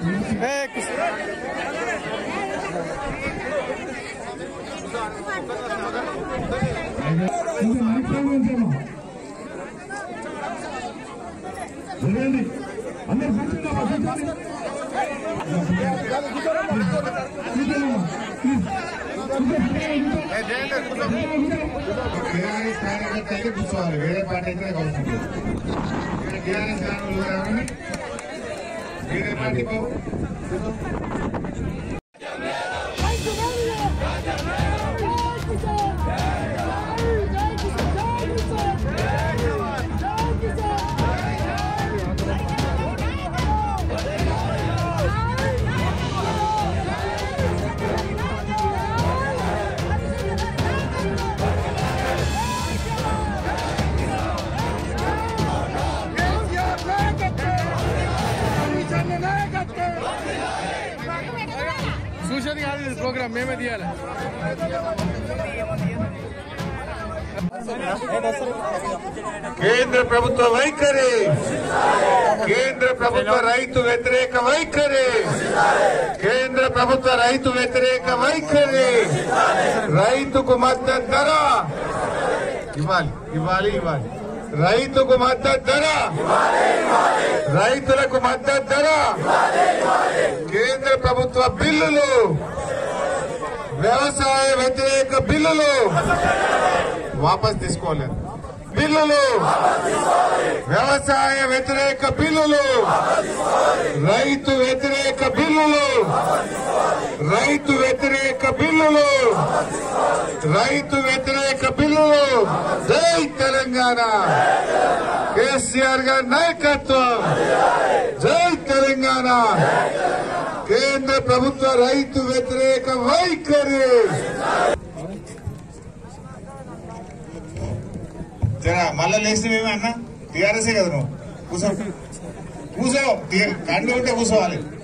కొంచెం మైక్రోఫోన్ ఉంచామా వెళ్ళండి అందరు కూర్చుందామా కూర్చోండి కూర్చోమ్మా ప్లీజ్ టీఆర్ఎస్ కార్యకర్త అయితే కూర్చోవాలి వేరే పార్టీ అయితే కలుస్తుంది టీఆర్ఎస్ కారణాలు రావాలి వేరే పార్టీ పో చూసేది కాదు ఇది ప్రోగ్రామ్ మేమే తీయాలి కేంద్ర ప్రభుత్వ వైఖరి కేంద్ర ప్రభుత్వ రైతు వ్యతిరేక వైఖరి కేంద్ర ప్రభుత్వ రైతు వ్యతిరేక వైఖరి రైతుకు మద్దతు ధర ఇవ్వాలి ఇవ్వాలి ఇవ్వాలి రైతుకు మద్దతు ధర రైతులకు మద్దతు ధర కేంద్ర ప్రభుత్వ బిల్లులు వ్యవసాయ వ్యతిరేక బిల్లులు వాపస్ తీసుకోలేదు బిల్లులు వ్యవసాయ వ్యతిరేక బిల్లులు రైతు వ్యతిరేక బిల్లులు రైతు వ్యతిరేక బిల్లులు రైతు వ్యతిరేక బిల్లులు జై తెలంగాణ కేసీఆర్ గారి నాయకత్వం జై తెలంగాణ కేంద్ర ప్రభుత్వ రైతు వ్యతిరేక వైఖరి జరా మళ్ళా లేచినవేమి అన్న టీఆర్ఎస్ఏ కదా నువ్వు కూసో కూసో కండు ఉంటే కూసోవాలి